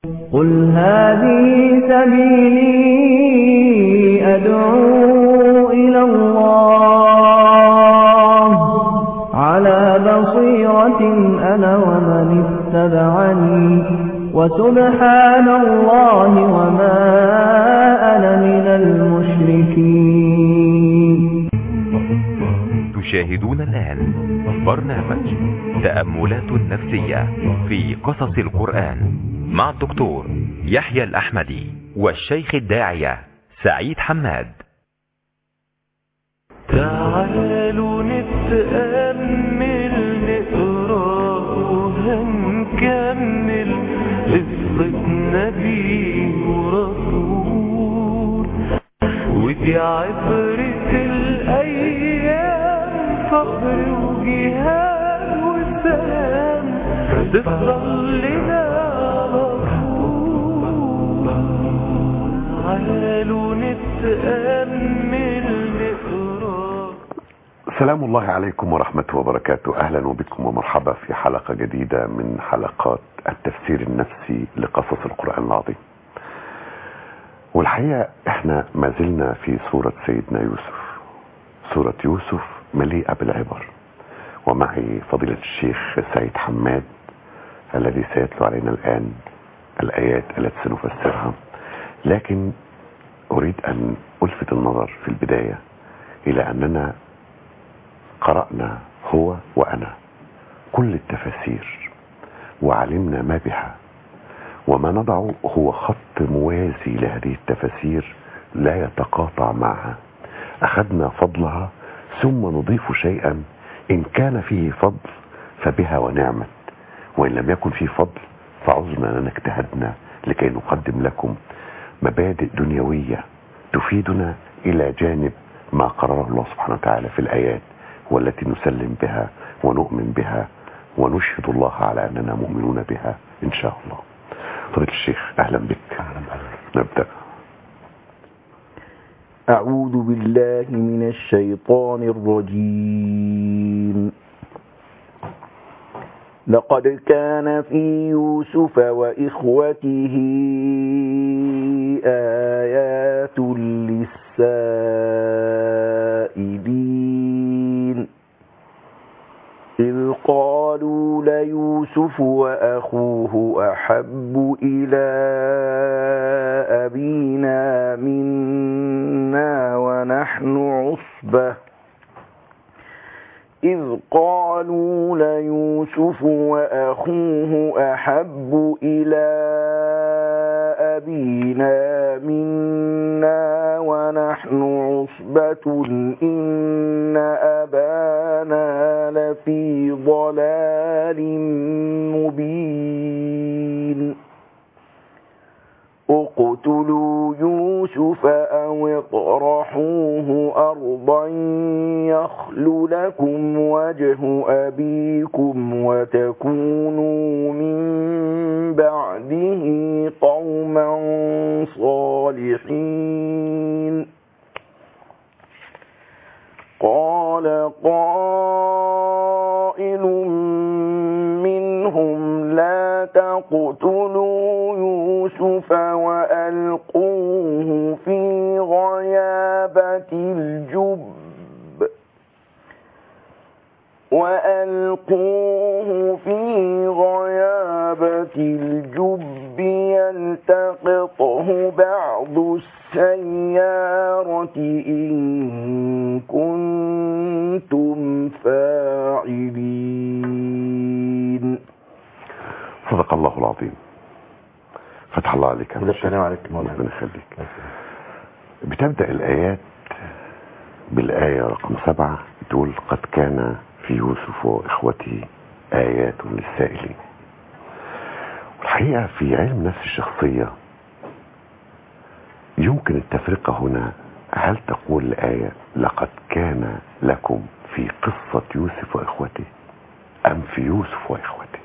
قل هذه سبيلي أدعو إلى الله على بصيرة أنا ومن اتبعني وسبحان الله وما أنا من المشركين تشاهدون الآن برنامج تأملات نفسية في قصص القرآن مع الدكتور يحيى الأحمدي والشيخ الداعية سعيد حماد تعالوا نتأمل نقرأ وهنكمل قصة نبي ورسول ودي عبرة الأيام صبر وجهاد وسلام تفضل لنا على طول تعالوا نتأمل نقرأ سلام الله عليكم ورحمته وبركاته أهلا وبكم ومرحبا في حلقة جديدة من حلقات التفسير النفسي لقصص القرآن العظيم والحقيقة احنا ما زلنا في سورة سيدنا يوسف سورة يوسف مليئة بالعبر ومعي فضيلة الشيخ سعيد حماد الذي سيتلو علينا الآن الآيات التي سنفسرها لكن أريد أن ألفت النظر في البداية إلى أننا قرأنا هو وأنا كل التفاسير وعلمنا ما بها وما نضع هو خط موازي لهذه التفاسير لا يتقاطع معها أخذنا فضلها ثم نضيف شيئا إن كان فيه فضل فبها ونعمت وإن لم يكن فيه فضل فعذنا أننا اجتهدنا لكي نقدم لكم مبادئ دنيوية تفيدنا إلى جانب ما قرره الله سبحانه وتعالى في الآيات والتي نسلم بها ونؤمن بها ونشهد الله على أننا مؤمنون بها إن شاء الله فضيلة الشيخ أهلا بك نبدأ أعوذ بالله من الشيطان الرجيم لقد كان في يوسف وإخوته آيات للسائلين إذ قالوا ليوسف وأخوه أحب إلى أبينا منا ونحن عصبة إذ قالوا ليوسف وأخوه أحب إلى أبينا منا ونحن عصبة إن أبانا لفي ضلال مبين اقتلوا يوسف أو اطرحوه أرضا يخل لكم وجه أبيكم وتكونوا من بعده قوما صالحين قال قائل منهم لا تقتلوا يوسف وألقوه في غيابة الجب وألقوه في غيابة الجب يلتقطه بعض السيارة إن كنتم فاعلين صدق الله العظيم فتح الله عليك يا بالله شيخ. السلام عليكم ورحمة ربنا يخليك بتبدأ الآيات بالآية رقم سبعة تقول قد كان في يوسف وإخوته آيات للسائلين والحقيقة في علم نفس الشخصية يمكن التفرقة هنا هل تقول الآية لقد كان لكم في قصة يوسف وإخوته أم في يوسف وإخوته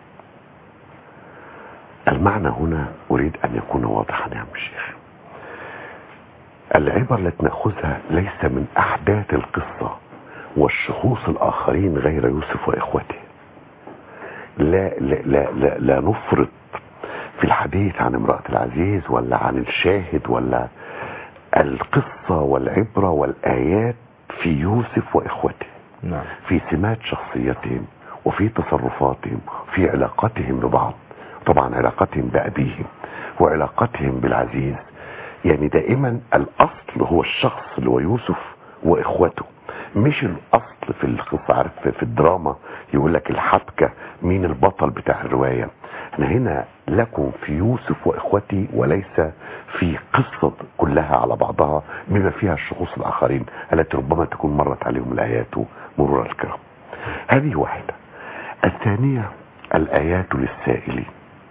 المعنى هنا أريد أن يكون واضحا يا عم الشيخ العبر التي نأخذها ليس من أحداث القصة والشخوص الآخرين غير يوسف وإخوته لا لا لا لا, لا نفرط في الحديث عن امرأة العزيز ولا عن الشاهد ولا القصة والعبرة والآيات في يوسف وإخوته نعم في سمات شخصيتهم وفي تصرفاتهم في علاقتهم ببعض طبعا علاقتهم بأبيهم وعلاقتهم بالعزيز يعني دائما الأصل هو الشخص اللي هو يوسف وإخوته مش الأصل في القصة عارف في الدراما يقول لك الحبكة مين البطل بتاع الرواية احنا هنا لكم في يوسف وإخوتي وليس في قصة كلها على بعضها بما فيها الشخوص الآخرين التي ربما تكون مرت عليهم الآيات مرور الكرام هذه واحدة الثانية الآيات للسائلين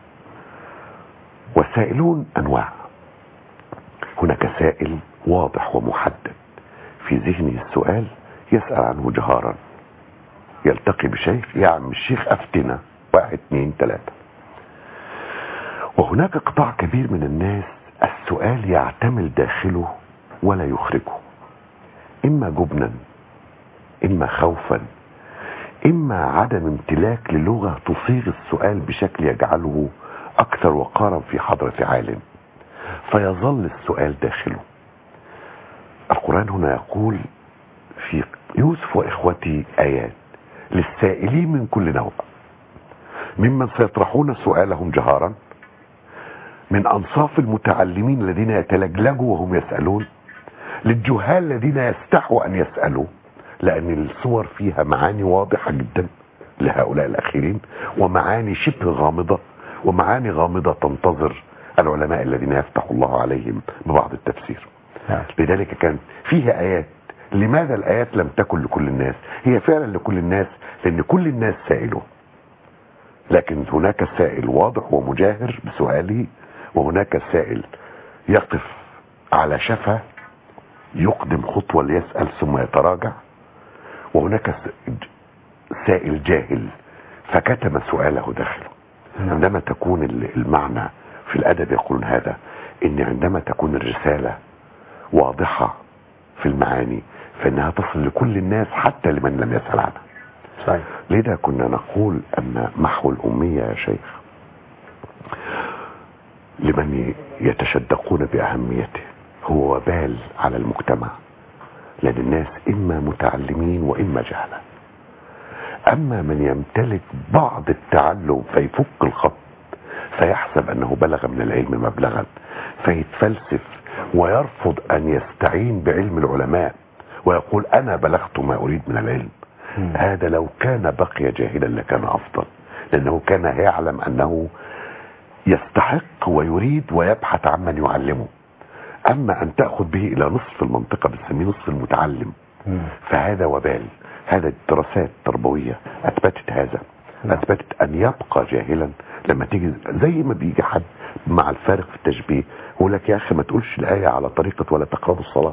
والسائلون أنواع هناك سائل واضح ومحدد في ذهنه السؤال يسأل عنه جهارا يلتقي بشيخ يا عم الشيخ أفتنا واحد اثنين ثلاثة وهناك قطاع كبير من الناس السؤال يعتمل داخله ولا يخرجه إما جبنا إما خوفا إما عدم امتلاك للغة تصيغ السؤال بشكل يجعله أكثر وقارا في حضرة عالم فيظل السؤال داخله القرآن هنا يقول في يوسف وإخوتي آيات للسائلين من كل نوع ممن سيطرحون سؤالهم جهارا من أنصاف المتعلمين الذين يتلجلجوا وهم يسألون للجهال الذين يستحوا أن يسألوا لأن الصور فيها معاني واضحة جدا لهؤلاء الأخيرين ومعاني شبه غامضة ومعاني غامضة تنتظر العلماء الذين يفتح الله عليهم ببعض التفسير نعم. لذلك كان فيها آيات لماذا الآيات لم تكن لكل الناس هي فعلا لكل الناس لأن كل الناس سائلون لكن هناك سائل واضح ومجاهر بسؤاله وهناك سائل يقف على شفا يقدم خطوة ليسأل ثم يتراجع وهناك س- سائل جاهل فكتم سؤاله داخله عندما تكون ال- المعنى في الأدب يقولون هذا إن عندما تكون الرسالة واضحة في المعاني فإنها تصل لكل الناس حتى لمن لم يسأل عنها صحيح لذا كنا نقول أن محو الأمية يا شيخ لمن يتشدقون بأهميته هو وبال على المجتمع لأن الناس إما متعلمين وإما جهلة أما من يمتلك بعض التعلم فيفك الخط فيحسب أنه بلغ من العلم مبلغا فيتفلسف ويرفض أن يستعين بعلم العلماء ويقول أنا بلغت ما أريد من العلم مم. هذا لو كان بقي جاهلا لكان أفضل لأنه كان يعلم أنه يستحق ويريد ويبحث عمن يعلمه أما أن تأخذ به إلى نصف المنطقة بنسميه نصف المتعلم مم. فهذا وبال هذا الدراسات التربوية أثبتت هذا نعم. أثبتت أن يبقى جاهلا لما تيجي زي ما بيجي حد مع الفارق في التشبيه يقول لك يا أخي ما تقولش الآية على طريقة ولا تقربوا الصلاة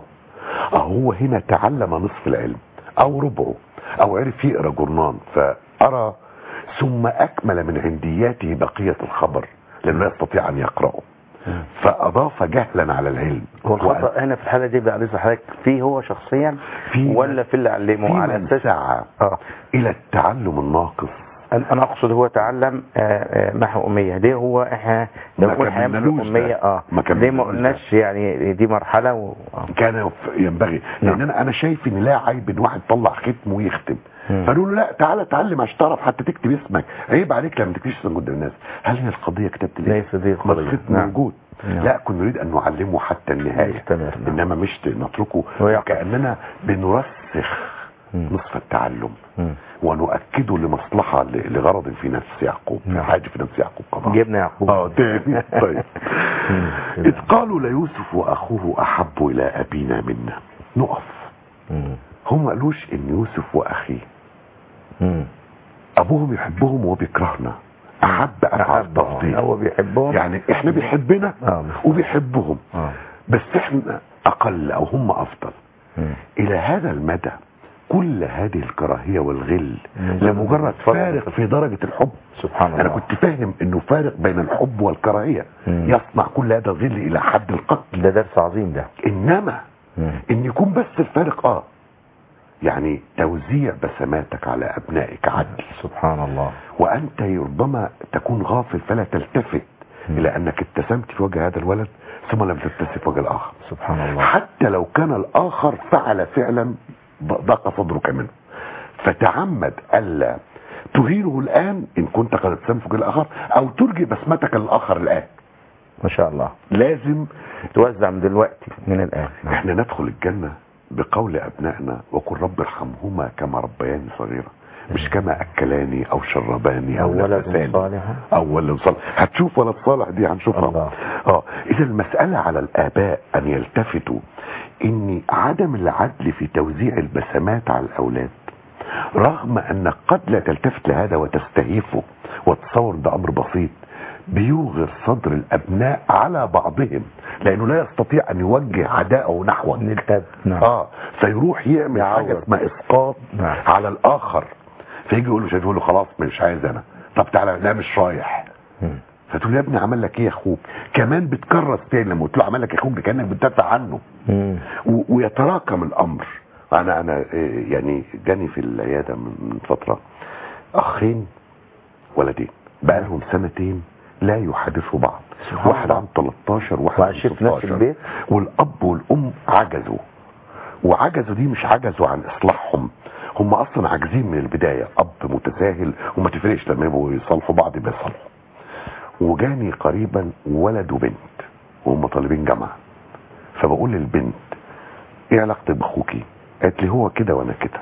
هو هنا تعلم نصف العلم أو ربعه أو عرف يقرأ جرنان فأرى ثم أكمل من عندياته بقية الخبر لأنه لا يستطيع أن يقرأه مم. فأضاف جهلا على العلم هو الخطأ هنا في الحالة دي بقى لسه حضرتك فيه هو شخصيا في ولا في اللي علمه في على من اساس سعى اه إلى التعلم الناقص أنا أنا أقصد هو تعلم آه، آه، محو أمية دي هو إحنا لو ما قلنا هيعمل كملنالوش أمية ده. اه ما دي ما كملنالوش قلناش يعني دي مرحلة و... آه. كان ينبغي لان نعم. انا انا شايف ان لا عيب ان واحد طلع ختم ويختم مم. فنقول له لا تعالى اتعلم عشان تعرف حتى تكتب اسمك عيب عليك لما تكتبش اسمك قدام الناس هل هي القضيه كتبت ليه ليس دي ما القضية. الختم نعم. موجود نعم. لا كنا نريد ان نعلمه حتى النهايه يستمر، نعم. انما مش نتركه ويقف. كاننا بنرسخ مم. نصف التعلم مم. ونؤكده لمصلحه ل- لغرض في نفس يعقوب نعم. حاجه في نفس يعقوب قضاء جبنا يعقوب اه تاني طيب مم. إذ قالوا ليوسف وأخوه أحب إلى أبينا منا نقف مم. هم ما قالوش إن يوسف وأخيه مم. أبوهم يحبهم وهو بيكرهنا أحب أفعال أحب، آه. تفضيل هو بيحبهم يعني إحنا بيحبنا آه. وبيحبهم اه بس إحنا أقل أو هم أفضل مم. إلى هذا المدى كل هذه الكراهية والغل مم. لمجرد فارق في درجة الحب سبحان الله أنا كنت فاهم إنه فارق بين الحب والكراهية مم. يصنع كل هذا الغل إلى حد القتل ده درس عظيم ده انما مم. ان يكون بس الفارق اه يعني توزيع بسماتك على ابنائك عدل سبحان الله وانت ربما تكون غافل فلا تلتفت الى انك ابتسمت في وجه هذا الولد ثم لم تبتسم في وجه الاخر سبحان الله حتى لو كان الاخر فعل فعلا ضاق صدرك منه فتعمد الا تهينه الان ان كنت قد ابتسمت في وجه الاخر او ترجي بسمتك للاخر الان ما شاء الله لازم توزع من دلوقتي من الآن نعم. احنا ندخل الجنة بقول ابنائنا وقل رب ارحمهما كما ربياني صغيرا مش كما اكلاني او شرباني او أو ولد نفساني صالح. او ولد صالح هتشوف ولد صالح دي هنشوفها الله. اه اذا المسألة على الاباء ان يلتفتوا ان عدم العدل في توزيع البسمات على الاولاد رغم انك قد لا تلتفت لهذا وتستهيفه وتصور ده امر بسيط بيوغر صدر الابناء على بعضهم لانه لا يستطيع ان يوجه عداءه نحوه نلتف نعم اه فيروح يعمل يعوض. حاجه اسمها اسقاط نعم. على الاخر فيجي يقول له شايف يقول له خلاص مش عايز انا طب تعالى لا مش رايح مم. فتقول له يا ابني عمل لك ايه يا اخوك كمان بتكرس تاني لما قلت له عمل لك يا اخوك ده كانك بتدافع عنه مم. و- ويتراكم الامر انا انا إيه، يعني جاني في العياده من من فتره اخين ولدين بقى لهم سنتين لا يحادثوا بعض سبحان واحد الله. عنده 13 وواحد وعايشين عنده في نفس 16. البيت؟ والاب والام عجزوا وعجزوا دي مش عجزوا عن اصلاحهم هم اصلا عاجزين من البدايه اب متساهل وما تفرقش لما يبقوا يصالحوا بعض يبقى يصالحوا وجاني قريبا ولد وبنت وهم طالبين جامعه فبقول للبنت ايه علاقتك باخوكي قالت لي هو كده وانا كده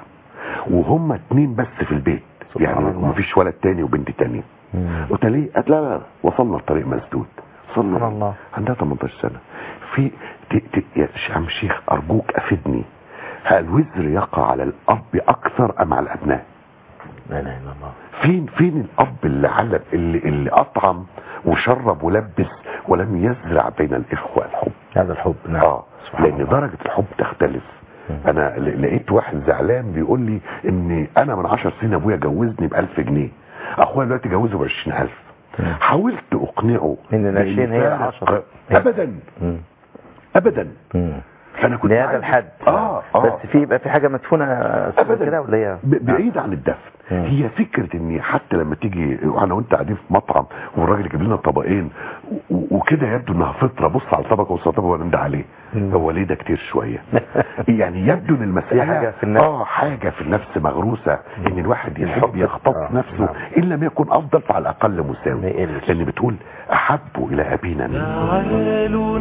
وهم اتنين بس في البيت سبحان يعني الله. مفيش ولد تاني وبنت تانية مم. قلت لها ليه قالت لا لا وصلنا لطريق مسدود وصلنا سبحان الله. عندها 18 سنه في ت... ت... يا ش- عم شيخ ارجوك افدني هل الوزر يقع على الاب اكثر ام على الابناء لا اله الا الله فين فين الاب اللي علم اللي اللي اطعم وشرب ولبس ولم يزرع بين الاخوه الحب هذا الحب نعم اه سبحان لان الله. درجه الحب تختلف مم. انا ل- لقيت واحد زعلان بيقول لي ان انا من 10 سنين ابويا جوزني ب 1000 جنيه اخويا دلوقتي جوزه ب 20000 مم. حاولت اقنعه إن العشرين هي بإنسان العشرة. الق- ابدا مم. ابدا مم. فانا كنت لهذا عايز- الحد اه اه بس في يبقى في حاجه مدفونه ابدا كده ولا هي ب- بعيد عن الدفن مم. هي فكره ان حتى لما تيجي انا وانت قاعدين في مطعم والراجل يجيب لنا طبقين و- و- وكده يبدو انها فطره بص على الطبق وصل الطبق ونمد عليه مم. هو ليه ده كتير شويه يعني يبدو ان المساله في حاجة في النفس. اه حاجه في النفس مغروسه ان الواحد يحب الحب. يختص آه، نفسه نعم. ان لم يكن افضل فعلى الاقل ما مساوي يقلش. لان بتقول احب الى ابينا منا تعالوا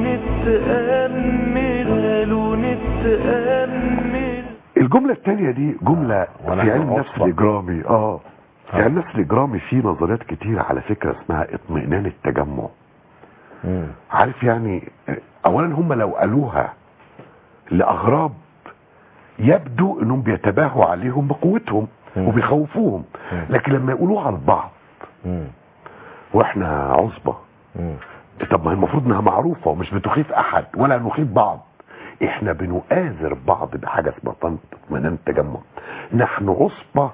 نتأمل تعالوا نتأمل الجملة الثانية دي جملة ونحن في علم النفس عصبة. الإجرامي اه في علم النفس الإجرامي في نظريات كتيرة على فكرة اسمها اطمئنان التجمع مم. عارف يعني آه، أولا هم لو قالوها لأغراب يبدو انهم بيتباهوا عليهم بقوتهم مم. وبيخوفوهم مم. لكن لما يقولوها لبعض مم. واحنا عصبة مم. طب ما هي المفروض انها معروفة ومش بتخيف احد ولا نخيف بعض احنا بنؤازر بعض بحاجة اسمها طن- اطمئنان التجمع نحن عصبة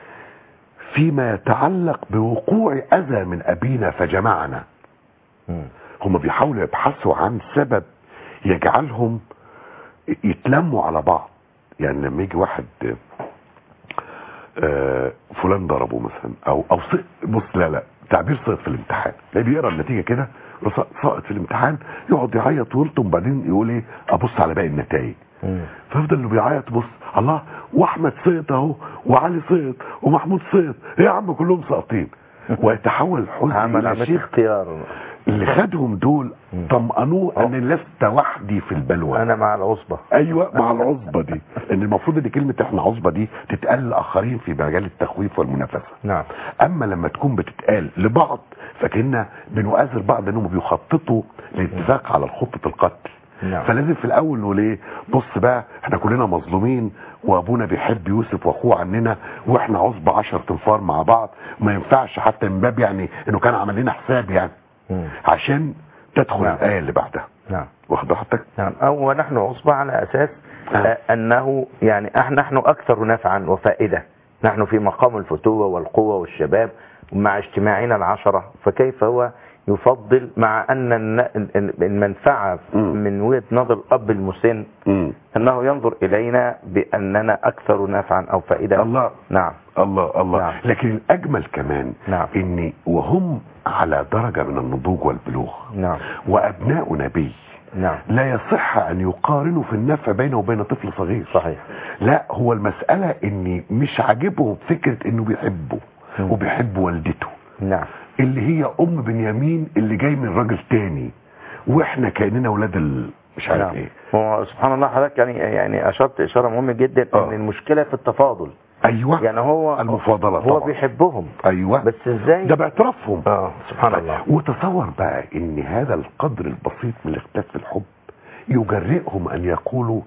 فيما يتعلق بوقوع اذى من ابينا فجمعنا مم. هم بيحاولوا يبحثوا عن سبب يجعلهم يتلموا على بعض يعني لما يجي واحد آه، فلان ضربه مثلا او او سقط بص لا لا تعبير سقط في الامتحان لا بيقرا النتيجه كده يقول سقط في الامتحان يقعد يعيط ويلطم وبعدين يقول ايه ابص على باقي النتائج مم. فيفضل اللي بيعيط بص الله واحمد سقط اهو وعلي سقط ومحمود سقط ايه يا عم كلهم ساقطين ويتحول الحزن عمل الى عمليه شيء اختيار اللي خدهم دول مم. طمأنوه ان لست وحدي في البلوى انا مع العصبه ايوه مع العصبه دي ان المفروض ان كلمه احنا عصبه دي تتقال لاخرين في مجال التخويف والمنافسه نعم اما لما تكون بتتقال لبعض فكنا بنؤازر بعض انهم بيخططوا للاتفاق على خطه القتل نعم. فلازم في الاول نقول ايه بص بقى احنا كلنا مظلومين وابونا بيحب يوسف واخوه عننا واحنا عصبه 10 تنفار مع بعض ما ينفعش حتى من باب يعني انه كان عمل لنا حساب يعني مم. عشان تدخل نعم. الايه اللي بعدها نعم واخد راحتك نعم أو نحن عصبة على أساس آه. آه. أنه يعني أح- نحن أكثر نفعا وفائدة نحن في مقام الفتوة والقوة والشباب مع اجتماعنا العشرة فكيف هو يفضل مع أن الن- المنفعة مم. من وجهة نظر الأب المسن مم. أنه ينظر إلينا بأننا أكثر نفعا أو فائدة الله نعم الله الله نعم. لكن الأجمل كمان نعم. إن وهم على درجة من النضوج والبلوغ نعم وأبناء نبي نعم لا يصح أن يقارنوا في النفع بينه وبين طفل صغير صحيح لا هو المسألة إن مش عاجبه فكرة إنه بيحبه مم. وبيحب والدته نعم اللي هي أم بنيامين اللي جاي من راجل تاني وإحنا كأننا ولاد ال... مش عارف نعم. إيه هو سبحان الله حضرتك يعني يعني أشرت إشارة مهمة جدا آه. أن المشكلة في التفاضل أيوه يعني هو المفاضلة هو طبعا. بيحبهم أيوه بس ازاي ده باعترافهم اه سبحان الله وتصور بقى ان هذا القدر البسيط من الاختلاف في الحب يجرئهم ان يقولوا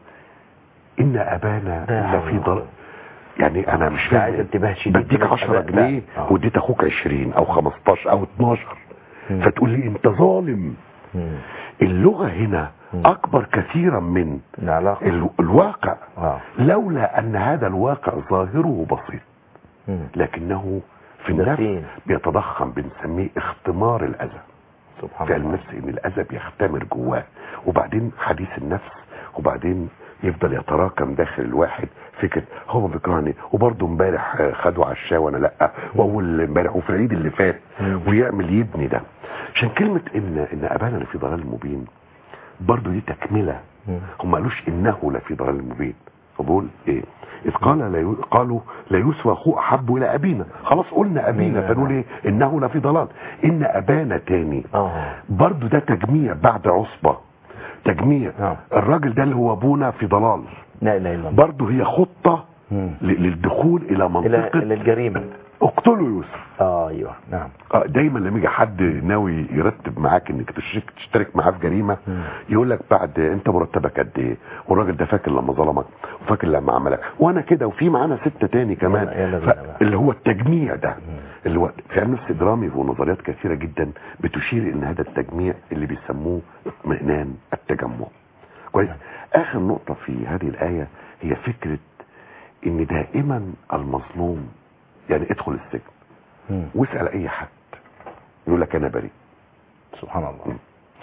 ان ابانا لا لفي حول ضلال يعني انا مش ده عايز فاهم انتباه شديد بديك من 10 الآباء. جنيه لا. آه. واديت اخوك 20 او 15 او 12 مم. فتقول لي انت ظالم مم. اللغة هنا مم. اكبر كثيرا من العلاقة ال- الواقع اه لولا ان هذا الواقع ظاهره بسيط مم. لكنه في دفين. النفس بيتضخم بنسميه اختمار الاذى سبحان في الله النفس ان الاذى بيختمر جواه وبعدين حديث النفس وبعدين يفضل يتراكم داخل الواحد فكره هو بيكرهني وبرضه امبارح آه، خدوا عشاه وانا لا واول امبارح وفي العيد اللي فات مم. ويعمل يبني ده عشان كلمه ان ان ابانا لفي ضلال مبين برضه دي تكمله مم. هم قالوش انه لفي ضلال مبين فبقول ايه اذ قال لا يو... قالوا لا يوسف اخوه احب الى ابينا خلاص قلنا ابينا مم. فنقول ايه انه لفي ضلال ان ابانا تاني اه برضو ده تجميع بعد عصبة تجميع نعم. الراجل ده اللي هو ابونا في ضلال لا اله الا الله برضو هي خطة مم. ل- للدخول الى الى منطقة الى الجريمة اقتلوا يوسف اه ايوه نعم آه، دايما لما يجي حد ناوي يرتب معاك انك تشترك تشترك معاه في جريمه مم. يقول لك بعد انت مرتبك قد ايه والراجل ده فاكر لما ظلمك وفاكر لما عملك وانا كده وفي معانا ستة تاني كمان يلا- يلا بينا بقى. اللي هو التجميع ده اللي هو في علم النفس درامي ونظريات كثيره جدا بتشير ان هذا التجميع اللي بيسموه اطمئنان التجمع كويس اخر نقطه في هذه الايه هي فكره ان دائما المظلوم يعني ادخل السجن مم. واسال اي حد يقول لك انا بريء سبحان الله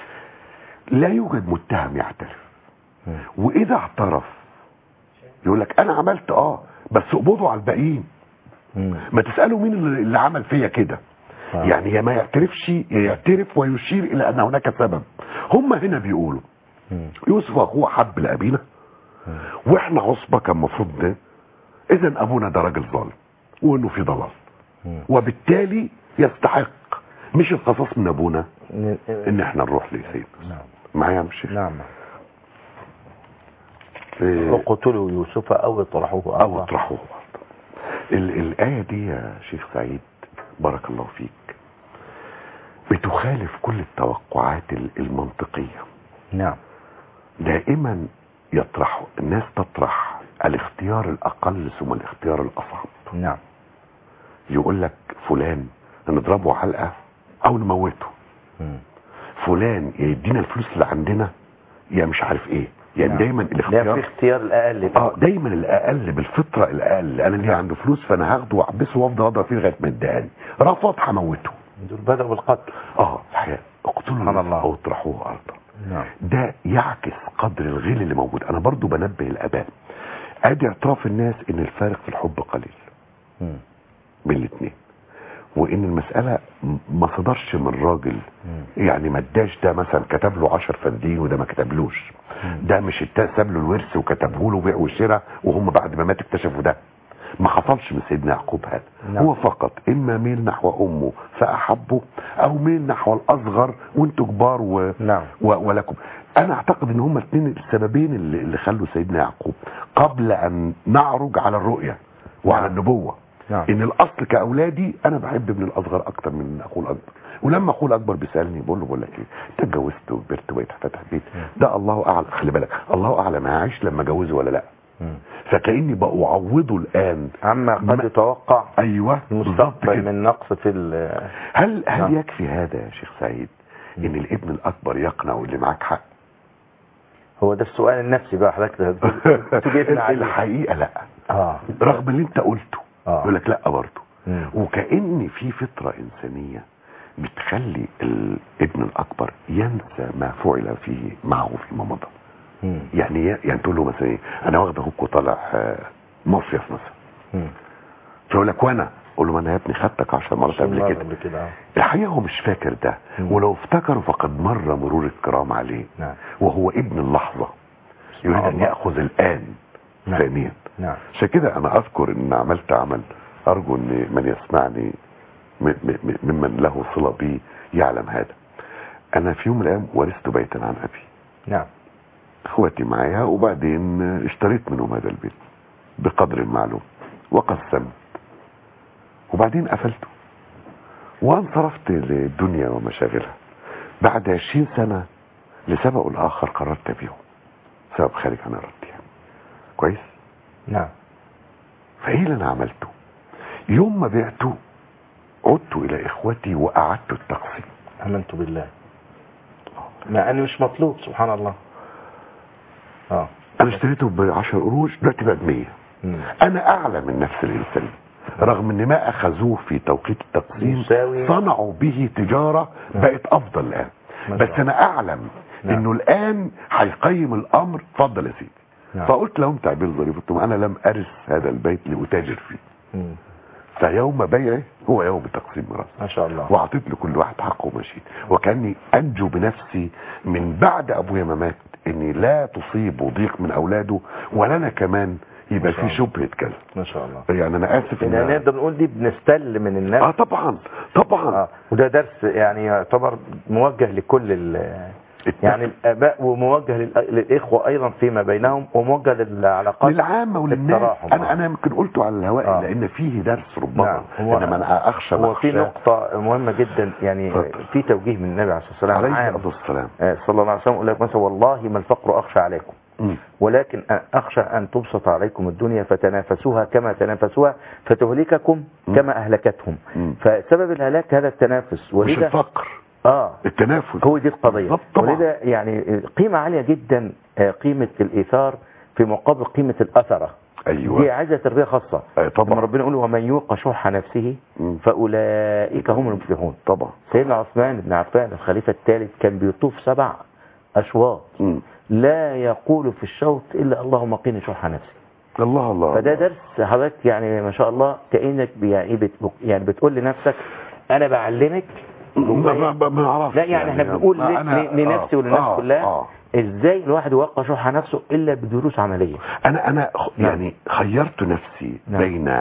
لا يوجد متهم يعترف مم. واذا اعترف يقول لك انا عملت اه بس اقبضوا على الباقيين مم. ما تسالوا مين اللي اللي عمل فيا كده آه. يعني يا ما يعترفش يا يعترف ويشير الى ان هناك سبب هم هنا بيقولوا مم. يوسف اخوه حب لابينا واحنا عصبه كان المفروض ده اذا ابونا ده راجل ظالم وانه في ضلال مم. وبالتالي يستحق مش القصاص من ابونا ن- ان احنا نروح لسيد نعم معايا مش نعم إيه اقتلوا يوسف او اطرحوه او أرضا. اطرحوه برضه ال- الايه دي يا شيخ سعيد بارك الله فيك بتخالف كل التوقعات ال- المنطقيه نعم دائما يطرح الناس تطرح الاختيار الاقل ثم الاختيار الاصعب نعم يقول لك فلان نضربه علقه او نموته مم. فلان يا يدينا الفلوس اللي عندنا يا مش عارف ايه يعني نعم. دايما لا في الاختيار اختيار الاقل اه دايما الاقل بالفطره الاقل انا اللي عنده فلوس فانا هاخده واحبسه وافضل اضرب فيه لغايه ما يديهاني رفض هموته دول بدأوا بالقتل اه الحقيقه اقتلوا سبحان الناس الله. او اطرحوه ارضا نعم ده يعكس قدر الغل اللي موجود انا برضو بنبه الاباء ادي اعتراف الناس ان الفارق في الحب قليل مم. بين الاثنين وان المساله م- ما صدرش من راجل مم. يعني ما اداش ده مثلا كتب له 10 فدين وده ما كتبلوش ده مش التا- ساب له الورث وكتبه له بيع وشراء وهم بعد ما مات اكتشفوا ده ما حصلش من سيدنا يعقوب هذا نعم. هو فقط اما ميل نحو امه فاحبه او ميل نحو الاصغر وانتوا كبار و... نعم. و... ولكم انا اعتقد ان هما الاثنين السببين اللي, اللي خلوا سيدنا يعقوب قبل ان نعرج على الرؤيه وعلى نعم. النبوه نعم. ان الاصل كاولادي انا بحب ابن الاصغر اكتر من اخوه الاكبر ولما اخوه الاكبر بيسالني بقول له بقول لك ايه انت اتجوزت وكبرت وبقيت فاتح بيت ده الله اعلم خلي بالك الله اعلم هعيش لما اجوزه ولا لا مم. فكاني بعوضه الان عما قد ما- يتوقع ايوه بالظبط المستقبل كده. من نقص في ال- هل هل نعم. يكفي هذا يا شيخ سعيد ان الابن الاكبر يقنع واللي معاك حق هو ده السؤال النفسي بقى حضرتك تجيبنا عليه الحقيقه لا اه رغم اللي انت قلته آه. يقول لك لا برضه مم. وكأن في فطرة إنسانية بتخلي الابن الاكبر ينسى ما فعل فيه معه فيما مضى مم. يعني يعني تقول له مثلا ايه انا واخد اخوك وطالع آه، مصيف مثلا مم. فيقول لك وانا اقول له ما انا يا ابني خدتك 10 مرات قبل مرة كده قبل كده آه. الحقيقه هو مش فاكر ده مم. ولو افتكره فقد مر مرور الكرام عليه نعم وهو ابن اللحظه يريد ان الله. ياخذ الان نعم. ثانيا نعم عشان كده انا اذكر ان عملت عمل ارجو ان من يسمعني م- م- م- ممن له صله بي يعلم هذا انا في يوم من الايام ورثت بيتا عن ابي نعم اخواتي معايا وبعدين اشتريت منهم هذا البيت بقدر معلوم وقسمت وبعدين قفلته وانصرفت للدنيا ومشاغلها بعد عشرين سنة لسبب أو الآخر قررت أبيعه سبب خارج عن إرادتي يعني كويس نعم فإيه اللي أنا عملته يوم ما بعته عدت إلى إخوتي وأعدت التقسيم امنت بالله مع انه مش مطلوب سبحان الله اه أنا اشتريته ب 10 قروش دلوقتي بقى ب 100 مم. انا اعلى من نفس الانسان رغم ان ما اخذوه في توقيت التقسيم يساوي- صنعوا به تجارة بقت افضل الان ما بس شاء الله. انا اعلم نعم. انه الان هيقيم الامر اتفضل يا سيدي نعم. فقلت لهم تعبير ظريف قلت لهم انا لم ارث هذا البيت لاتاجر فيه مم. فيوم بيعه هو يوم تقسيم ميراث ما شاء الله واعطيت لكل واحد حقه ومشيت وكاني انجو بنفسي من بعد ابويا ما مات اني لا تصيب ضيق من اولاده ولا انا كمان يبقى ما شاء في الله. شبهه كذا ما شاء الله يعني انا اسف يعني ان نقدر نقول دي بنستل من الناس اه طبعا طبعا آه. وده درس يعني يعتبر موجه لكل ال يعني الاباء وموجه للأ- للاخوه ايضا فيما بينهم وموجه للعلاقات للعامة وللناس التراحم. انا انا يمكن قلته على الهواء آه. لان فيه درس ربما نعم. هو- انما انا اخشى هو في مخشى نقطة مهمة جدا يعني اتفضل. في توجيه من النبي عليه الصلاة والسلام عليه عام افضل السلام آه، صلى الله عليه وسلم يقول لك مثلا والله ما الفقر أخشى عليكم مم. ولكن أخشى أن تبسط عليكم الدنيا فتنافسوها كما تنافسوها فتهلككم مم. كما أهلكتهم مم. فسبب الهلاك هذا التنافس مش ولذا الفقر آه التنافس هو دي القضية بالضبط طبعا. ولذا يعني قيمة عالية جدا آه، قيمة الإيثار في مقابل قيمة الأثرة ايوه دي عايزة تربية خاصة آه، طبعا. لما ربنا يقول ومن يوق شح نفسه مم. فأولئك هم المفلحون طبعا سيدنا عثمان بن عفان الخليفة الثالث كان بيطوف سبع أشواط مم. لا يقول في الشوط إلا اللهم قيني شح نفسي الله الله فده الله. درس حضرتك يعني ما شاء الله كأنك بي- يعني بت يعني بتقول لنفسك أنا بعلمك ما ما ما ما اعرفش لا يعني احنا بنقول ما ل- أنا- ل- لنفسي آه، وللناس آه، كلها آه. ازاي الواحد يوقع شح نفسه الا بدروس عمليه انا انا خ- نعم. يعني خيرت نفسي نعم. بين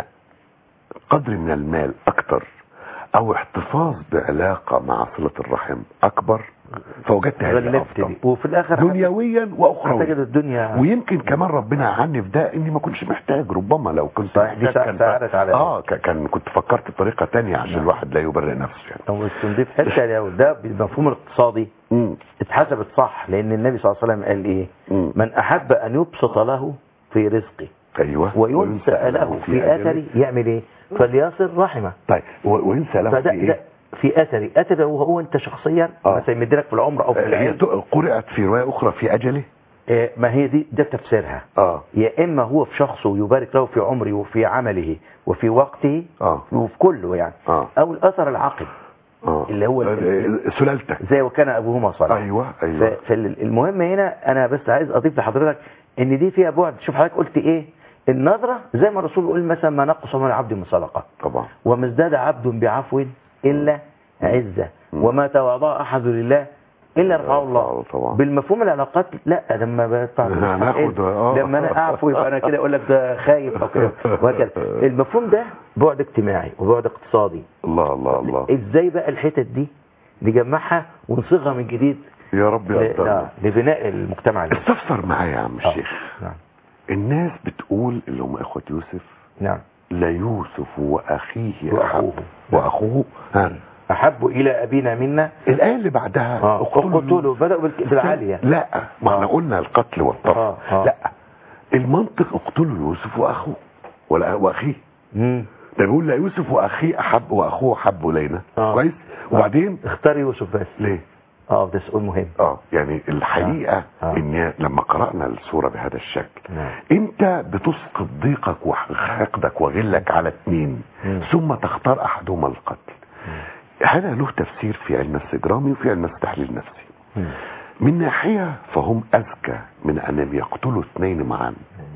قدر من المال اكتر او احتفاظ بعلاقة مع صلة الرحم اكبر فوجدت هذه غلبت افضل دي وفي الاخر دنيويا هتجد واخرويا الدنيا ويمكن كمان ربنا عني في ده اني ما كنتش محتاج ربما لو كنت صحيح، دي محتاج سا- كان ساعدت على اه ك- كان كنت فكرت بطريقة تانية عشان نعم. الواحد لا يبرئ نفسه يعني طب نضيف حته لو ده بالمفهوم الاقتصادي مم. اتحسبت صح لان النبي صلى الله عليه وسلم قال ايه مم. من احب ان يبسط له في رزقه ايوه وينسى له في اثره يعمل ايه فليصل رحمه طيب و- وينسى له فده في ده ايه في اثري اثر هو, هو انت شخصيا آه. مثلا يمدلك في العمر او في هي العلم ت- قرأت في رواية اخرى في اجله آه، ما هي دي ده تفسيرها اه يا اما هو في شخصه يبارك له في عمره وفي عمله وفي وقته اه وفي كله يعني اه او الاثر العقد اه اللي هو ال- آه، سلالتك زي وكان ابوهما صالحا ايوه ايوه فالمهم هنا انا بس عايز اضيف لحضرتك ان دي فيها بعد شوف حضرتك قلت ايه النظره زي ما الرسول يقول مثلا ما نقص من العبد من صدقه طبعا وما ازداد عبد بعفو الا عزه مم. وما تواضع احد لله الا رفعه الله طبعا بالمفهوم العلاقات لا لما بدفع فلوس هناخد- آه. لما انا اعفو يبقى انا كده اقول لك ده خايف او كده وهكذا المفهوم ده بعد اجتماعي وبعد اقتصادي الله الله الله ازاي بقى الحتت دي نجمعها ونصيغها من جديد يا رب ل- يقدرنا لا، لبناء المجتمع ده استفسر معايا يا عم آه، الشيخ نعم الناس بتقول اللي هم اخوة يوسف نعم ليوسف واخيه وأخوه. أحب واخوه ها احب الى ابينا منا الايه اللي بعدها اه اقتلوا بداوا بالك- بالعاليه لا ما احنا آه. قلنا القتل والطرد آه، آه. لا المنطق اقتلوا يوسف واخوه ولا واخيه مم. ده بيقول لا يوسف واخيه احب واخوه احب الينا آه. كويس وبعدين اختار يوسف بس ليه اه ده سؤال مهم اه يعني الحقيقه آه. آه. ان لما قرانا السوره بهذا الشكل نعم. انت بتسقط ضيقك وحقدك وغلك على اثنين مم. ثم تختار احدهما القتل هذا له تفسير في علم السجرامي وفي علم التحليل النفسي مم. من ناحية فهم أذكى من أن يقتلوا اثنين معا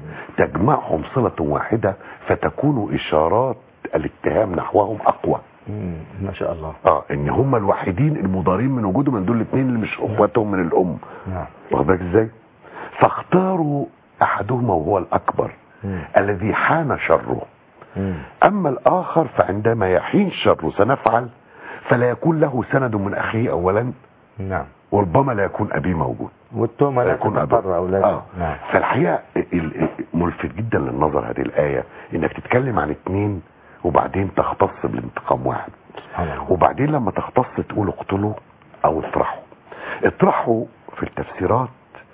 تجمعهم صلة واحدة فتكون إشارات الاتهام نحوهم أقوى مم. ما شاء الله اه ان هم الوحيدين المضارين من وجودهم من دول الاثنين اللي مش اخواتهم من الام نعم واخد بالك ازاي فاختاروا احدهما وهو الاكبر مم. الذي حان شره مم. اما الاخر فعندما يحين شره سنفعل فلا يكون له سند من اخيه اولا نعم وربما لا يكون ابيه موجود والتهمة لا يكون تتقر أولاده آه. نعم فالحقيقه ال- ال- ملفت جدا للنظر هذه الايه انك تتكلم عن اتنين وبعدين تختص بالانتقام واحد سبحان الله وبعدين لما تختص تقول اقتلوا او اطرحوا اطرحوا في التفسيرات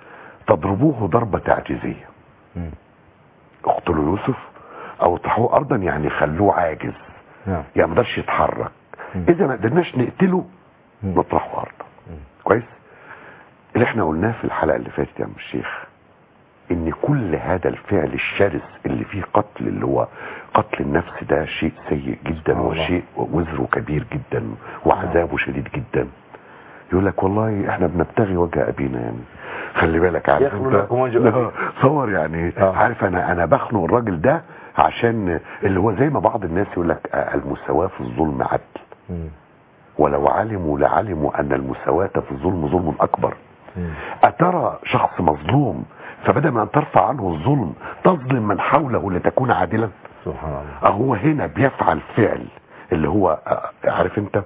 تضربوه ضربة تعجيزية مم. اقتلوا يوسف او اطرحوه ارضا يعني خلوه عاجز نعم يعني ما قدرش يتحرك مم. اذا ما قدرناش نقتله مم. نطرحه ارضا كويس اللي احنا قلناه في الحلقة اللي فاتت يا عم الشيخ ان كل هذا الفعل الشرس اللي فيه قتل اللي هو قتل النفس ده شيء سيء جدا سبحان الله. وشيء وزره كبير جدا وعذابه شديد جدا يقول لك والله احنا بنبتغي وجه ابينا يعني خلي بالك عارف يخلو انت؟ لكم وجه لا، أبيكم. صور يعني آه. عارف انا انا بخنق الراجل ده عشان اللي هو زي ما بعض الناس يقول لك آه، المساواة في الظلم عدل مم. ولو علموا لعلموا ان المساواة في الظلم ظلم اكبر مم. أترى شخص مظلوم فبدل من أن ترفع عنه الظلم تظلم من حوله لتكون عادلا سبحان الله هو هنا بيفعل فعل اللي هو آه، عارف انت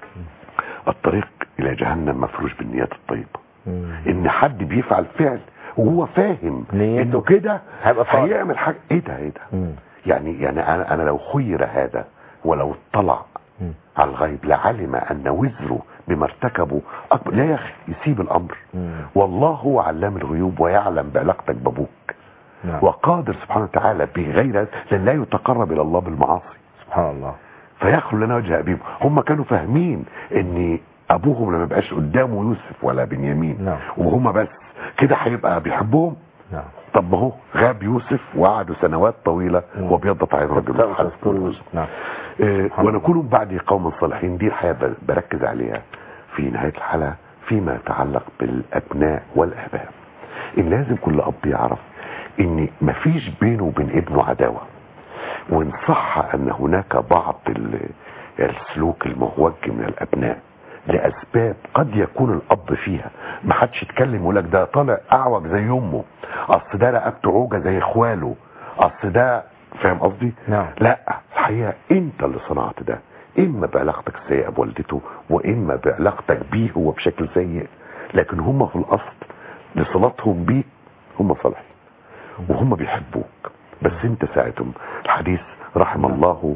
الطريق إلى جهنم مفروش بالنيات الطيبة مم. ان حد بيفعل فعل وهو فاهم نيته انه كده هيبقى صالح. هيعمل حاجة ايه ده ايه ده مم. يعني يعني انا انا لو خير هذا ولو اطلع مم. على الغيب لعلم ان وزره بما ارتكبه اكبر لا يا اخي يسيب الامر مم. والله هو علام الغيوب ويعلم بعلاقتك بابوك نعم وقادر سبحانه وتعالى بغير لان لا يتقرب الى الله بالمعاصي سبحان الله فيخلو لنا وجه ابيهم هم كانوا فاهمين ان ابوهم لما يبقاش قدامه يوسف ولا بنيامين نعم. وهم بس كده هيبقى بيحبهم نعم طب ما هو غاب يوسف وقعدوا سنوات طويله مم. وبيضت عين رجل تغطس الحلف. كل يوسف نعم آه، سبحان ونكون بعد قوم صالحين دي الحقيقه ب- بركز عليها في نهايه الحلقه فيما يتعلق بالابناء والاباء ان لازم كل اب يعرف ان مفيش بينه وبين ابنه عداوه وان صح ان هناك بعض ال- السلوك المهوج من الابناء لاسباب قد يكون الاب فيها ما حدش يتكلم يقول لك ده طالع اعوج زي امه اصل ده رقبته عوجه زي اخواله اصل ده فاهم قصدي نعم. لا الحقيقه انت اللي صنعت ده اما بعلاقتك السيئه بوالدته واما بعلاقتك بيه هو بشكل سيء لكن هم في الاصل لصلاتهم بيك هم صالحين وهم بيحبوك بس انت ساعدهم الحديث رحم الله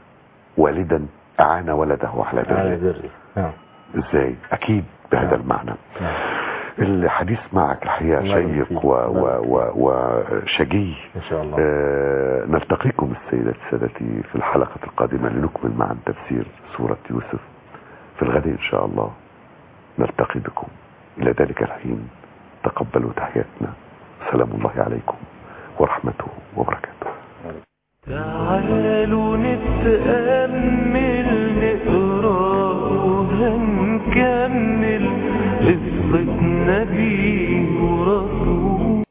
والدا اعان ولده على على بره بري نعم ازاي اكيد بهذا نعم. المعنى نعم الحديث معك الحقيقه الله يبارك شيق فيك. و- و- الله و- وشجي ان شاء الله آه، نلتقيكم السيدات سادتي في الحلقة القادمة لنكمل معا تفسير سورة يوسف في الغد إن شاء الله نلتقي بكم إلى ذلك الحين تقبلوا تحياتنا سلام الله عليكم ورحمته وبركاته تعالوا نتأمل نقرأ وهنكمل قصة نبي